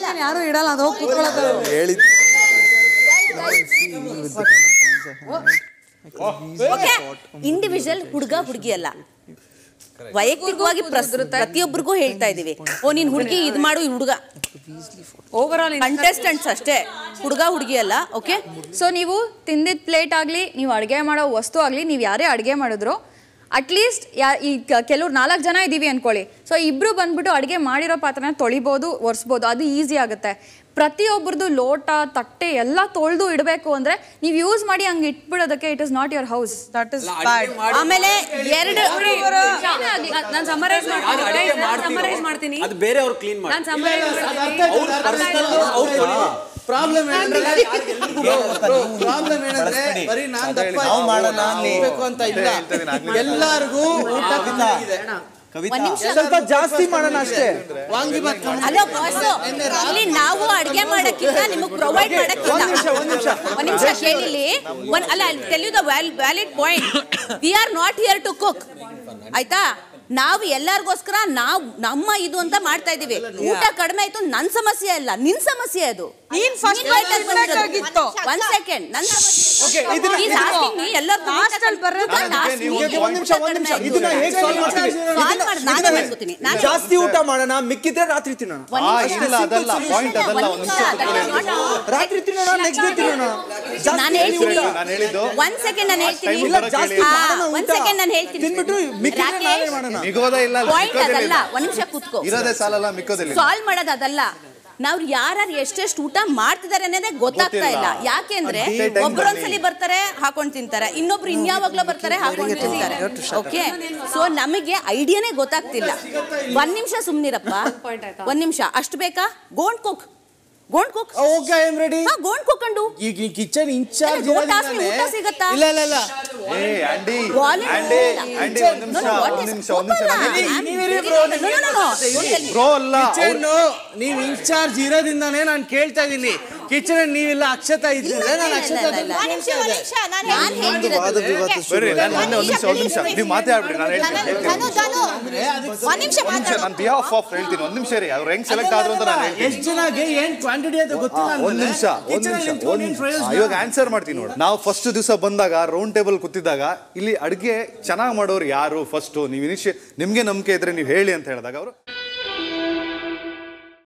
ಏನ್ ಯಾರು ಇಡಲ್ಲ ಅದು ಹೋಗಿ ಕೂತ್ಕೊಳ್ಳೋದು ಹೇಳಿ ಓಕೆ ಇಂಡಿವಿಜುವಲ್ ಹುಡುಗ ಹುಡುಗಿ ಅಲ್ಲ ವೈಯಕ್ತಿಕವಾಗಿ ಪ್ರಸ್- ಪ್ರತಿಯೊಬ್ಬರಿಗೂ ಹೇಳ್ತಾ ಇದೀವಿ ಓ ನೀನ್ ಹುಡುಗಿ ಇದ್ ಮಾಡು ಈ ಹುಡುಗ ಓವರ್ ಆಲ್ ಕಂಟೆಸ್ಟೆಂಟ್ಸ್ ಅಷ್ಟೇ ಹುಡುಗ ಹುಡುಗಿ ಅಲ್ಲ ಓಕೆ ಸೊ ನೀವು ತಿಂದಿದ್ದ ಪ್ಲೇಟ್ ಆಗಲಿ ನೀವು ಅಡುಗೆ ಮಾಡೋ ವಸ್ತು ಆಗಲಿ ನೀವು ಯಾರೇ ಅಡುಗೆ ಮಾಡಿದ್ರು ಅಟ್ಲೀಸ್ಟ್ ಯಾ ಈ ಕೆಲವ್ರು ನಾಲ್ಕು ಜನ ಇದ್ದೀವಿ ಅನ್ಕೊಳ್ಳಿ ಸೊ ಇಬ್ಬರು ಬಂದ್ಬಿಟ್ಟು ಅಡುಗೆ ಮಾಡಿರೋ ಪಾತ್ರನ ತೊಳಿಬೋದು ಒರೆಸ್ಬೋದು ಅದು ಈಸಿ ಆಗುತ್ತೆ ಪ್ರತಿಯೊಬ್ಬರದು ಲೋಟ ತಟ್ಟೆ ಎಲ್ಲ ತೊಳೆದು ಇಡಬೇಕು ಅಂದರೆ ನೀವು ಯೂಸ್ ಮಾಡಿ ಹಂಗೆ ಇಟ್ಬಿಡೋದಕ್ಕೆ it is not your house that is bad ಆಮೇಲೆ ಎರಡು ನಾನು ಸಮರೈಸ್ ಮಾಡ್ತೀನಿ ಸಮರೈಸ್ ಮಾಡ್ತೀನಿ ಅದು ಬೇರೆ ಅವ್ರು ಕ್ಲೀನ್ ಮಾಡಿ ನಾನು ಸಮರೈಸ್ ಪ್ರಾಬ್ಲಮ್ ಏನಂದ್ರೆ ಪ್ರಾಬ್ಲಮ್ ಏನಂದ್ರೆ ಬರೀ ನಾನ್ ದಪ್ಪ ನಾವು ಮಾಡೋಣ ಅಲ್ಲಿ. ಹೋಗ್ಬೇಕು ಅಂತ ಇಲ್ಲ ಎಲ್ಲಾರ್ಗೂ ಊಟ ಇದೆ ಒಂದ್ ನಿಮಿಷ ಸ್ವಲ್ಪ ಜಾಸ್ತಿ ಮಾಡೋಣ ಅಷ್ಟೇ ವಾಂಗಿಬಾತ್ ಹಲೋ ಬಾಸ್ ಇಲ್ಲಿ ನಾವು ಅಡ್ಗೆ ಮಾಡಕ್ಕಿಂತ ನಿಮಗೆ ಪ್ರೊವೈಡ್ ಮಾಡಕ್ಕಿಲ್ಲ ಒಂದ್ ನಿಮಿಷ ಕೇಳಿಲಿ ಒಂದ್ ಅಲ್ಲ tell you the valid point we are not here to cook ಆಯ್ತಾ ನಾವು ಎಲ್ಲರಿಗೋಸ್ಕರ ನಾವು ನಮ್ಮ ಇದು ಅಂತ ಮಾಡ್ತಾ ಇದೀವಿ ಊಟ ಕಡಿಮೆ ಆಯ್ತು ನನ್ ಸಮಸ್ಯೆ ಅಲ್ಲ ನಿನ್ ಸಮಸ್ಯೆ ಅದು ನೀನ್ first ಬರ್ಬೇಕಾಗಿತ್ತು. ಒಂದ್ ಸೆಕೆಂಡ್ ನನ್ Okay, ಇದನ್ನ- Last ಅಲ್ಲಿ ಬರೋದು Okay, ಒಂದ್ ನಿಮಿಷ ಒಂದ್ ನಿಮಿಷ ಇದನ್ನ ಹೇಗೆ ಸಾಲ್ವ್ ಮಾಡ್ತೀವಿ Solve ಮಾಡ್- ನಾನೇ ಮಾಡ್ಕೊತೀನಿ. ನಾನೇ ಜಾಸ್ತಿ ಊಟ ಮಾಡೋಣ ಮಿಕ್ಕಿದ್ರೆ ರಾತ್ರಿ ತಿನ್ನೋಣ ಒಂದ್ ನಿಮಿಷ. ಇಲ್ಲ ಅದಲ್ಲ ಪಾಯಿಂಟ್ ಅದಲ್ಲ ಒಂದ್ ಒಂದ್ ನಿಮಿಷ, ನಿಮಿಷ that is not- ರಾತ್ರಿ ತಿನ್ನೋಣ ನೆಕ್ಸ್ಟ್ ಡೇ ತಿನ್ನೋಣ ಜಾಸ್ತಿ ನಾನು ಹೇಳ್ತೀನಿ ನಾನು ಹೇಳಿದ್ದು ಒಂದ್ ಸೆಕೆಂಡ್ ನಾನು ಹೇಳ್ತೀನಿ time ಬರೋಕೆ ಜಾಸ್ತಿ ಹಾ, ಮಾಡೋಣ ಒಂದ್ ಊಟ. ಸೆಕೆಂಡ್ ನಾನು ಹೇಳ್ತೀನಿ ತಿನ್ಬಿಟ್ಟು ಮಿಕ್ಕಿದ್ರೆ ನಾಳೆ ಮಾಡೋಣ ಮಿಗೋದೇ ಇಲ್ಲ ಅಲ್ಲ, ಪಾಯಿಂಟ್ ಮಿಕ್ಕೋದೇ ಅದಲ್ಲ ಇಲ್ಲ. ಒಂದ್ ನಿಮಿಷ ಕೂತ್ಕೋ ಇರೋದೇ ಸಾಲಲ್ಲ ಮಿಕ್ಕೋದಿಲ್ಲ ಸಾಲ್ವ್ ಮಾಡೋದು ಅದಲ್ಲ ನಾವು ಯಾರ್ಯಾರು ಎಷ್ಟೆಷ್ಟು ಊಟ ಮಾಡ್ತಿದ್ದಾರೆ ಅನ್ನೋದೇ ಗೊತ್ತಾಗ್ತಾ ಇಲ್ಲ ಯಾಕೆಂದ್ರೆ ಅದೇ time ಒಬ್ರು ಒಂದ್ಸಲಿ ಬರ್ತಾರೆ ಹಾಕೊಂಡ್ ತಿಂತಾರೆ ಇನ್ನೊಬ್ರು ಇನ್ಯಾವಾಗ್ಲೋ ಬರ್ತಾರೆ ಹಾಕೊಂಡ್ ತಿಂತಾರೆ ಓಕೆ ಸೊ ನಮಗೆ ಐಡಿಯಾನೇ ಗೊತ್ತಾಗ್ತಿಲ್ಲ ಒಂದ್ ನಿಮಿಷ ಸುಮ್ನಿರಪ್ಪ ಒಂದ್ ನಿಮಿಷ ಅಷ್ಟು ಬೇಕಾ go and cook go and cook okay I am ready ಹಾ ಗೋಂಡ್ ಕುಕ್ಕಂಡು ಈಗ ಈ ಕಿಚನ್ ಇನ್ಚಾರ್ಜ್ ಅಲ್ಲ, ಗೋಟ್ ಹಾಸ್ಲಿ ಊಟ ಸಿಗತ್ತಾ? ಇಲ್ಲ ಇಲ್ಲ ಇಲ್ಲ ಏ ಆಂಡಿ Wallet ಆಂಡಿ ಇಲ್ಲ. ಆಂಡಿ ಒಂದ್ ನಿಮಿಷ No, no, what ಒಂದ್ is- ನಿಮಿಷ ಒಂದ್ ನಿಮಿಷ ಕೂತ್ಕೊಳ್ಳ. ನಾನು- I'm- ನೀವಿರಿ No, no, no, no. Don't tell me. Bro ಅಲ್ಲ ಕಿಚನ್ ನೀವು ಇನ್ಚಾರ್ಜ್ ಇರೋದ್ರಿಂದಾನೇ ನಾನು ಕೇಳ್ತಾ ಇದ್ದೀನಿ ಕಿಚನ್ ನೀವಿಲ್ಲ ಅಕ್ಷತಾ ಇದ್ದಿದ್ರೆ ನಾನು ಅಕ್ಷತಾ ಇಲ್ಲ, ಇಲ್ಲ, ಇಲ್ಲ. ನಾನ್ ಹೇಳ್ತಿರೋದು ವಾದ ವಿವಾದ ಬರ್ರಿ ನಾನು ಒಂದ್ ಒಂದ್ ನಿಮಿಷ ಒಂದ್ ನಿಮಿಷ ನೀವು ಮಾತಾಡ್ಬಿಡಿ ನಾನು ಹೇಳ್ತೀನಿ ಒಂದ್ ನಿಮಿಷ ಒಂದ್ ನಿಮಿಷ ನಾನು ಬಿಹಾಫ್ ಆಫ್ ಹೇಳ್ತೀನಿ ಒಂದ್ ನಿಮಿಷ ರೀ ಅವ್ರು ಹೆಂಗ್ ಸೆಲೆಕ್ಟ್ ಆದ್ರು ಅಂತ ನಾನು ಹೇಳ್ತೀನಿ ಎಷ್ಟು ಜನಗೆ ಏನ್ ಕ್ವಾಂಟಿಟಿ ಅಂತ ಗೊತ್ತಿಲ್ಲ ಒಂದ್ ನಿಮಿಷ ಒಂದ್ ನಿಮಿಷ ಒಂದ್ ನಿಮಿಷ ಇವಾಗ ಆನ್ಸರ್ ಮಾಡ್ತೀನಿ ನೋಡಿ ನಾವು ಫಸ್ಟ್ ದಿವಸ ಬಂದಾಗ ರೌಂಡ್ ಟೇಬಲ್ ಕೂತಿದ್ದಾಗ ಇಲ್ಲಿ ಅಡುಗೆ ಚೆನ್ನಾಗಿ ಮಾಡೋರು ಯಾರು ಫಸ್ಟ್ ನೀವು ಇನಿಷಿಯೇ ನಿಮ್ಗೆ ನಂಬಿಕೆ ಇದ್ರೆ ನೀವು ಹೇಳಿ ಅಂತ ಹೇಳಿದಾಗ ಅವರು